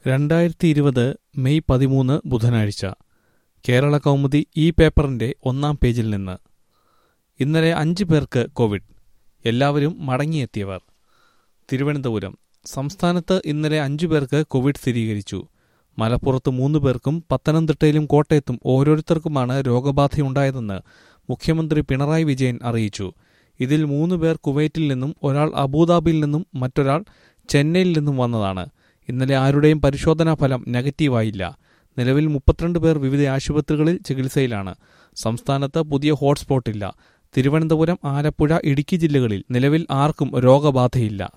രണ്ടായിരത്തി ഇരുപത് മെയ് പതിമൂന്ന് ബുധനാഴ്ച കേരള കൗമുദി ഈ പേപ്പറിന്റെ ഒന്നാം പേജിൽ നിന്ന് ഇന്നലെ അഞ്ച് പേർക്ക് കോവിഡ് എല്ലാവരും മടങ്ങിയെത്തിയവർ തിരുവനന്തപുരം സംസ്ഥാനത്ത് ഇന്നലെ അഞ്ചു പേർക്ക് കോവിഡ് സ്ഥിരീകരിച്ചു മലപ്പുറത്ത് മൂന്ന് പേർക്കും പത്തനംതിട്ടയിലും കോട്ടയത്തും ഓരോരുത്തർക്കുമാണ് രോഗബാധയുണ്ടായതെന്ന് മുഖ്യമന്ത്രി പിണറായി വിജയൻ അറിയിച്ചു ഇതിൽ മൂന്ന് പേർ കുവൈറ്റിൽ നിന്നും ഒരാൾ അബുദാബിയിൽ നിന്നും മറ്റൊരാൾ ചെന്നൈയിൽ നിന്നും വന്നതാണ് ഇന്നലെ ആരുടെയും പരിശോധനാ ഫലം നെഗറ്റീവായില്ല നിലവിൽ മുപ്പത്തിരണ്ട് പേർ വിവിധ ആശുപത്രികളിൽ ചികിത്സയിലാണ് സംസ്ഥാനത്ത് പുതിയ ഹോട്ട്സ്പോട്ടില്ല തിരുവനന്തപുരം ആലപ്പുഴ ഇടുക്കി ജില്ലകളിൽ നിലവിൽ ആർക്കും രോഗബാധയില്ല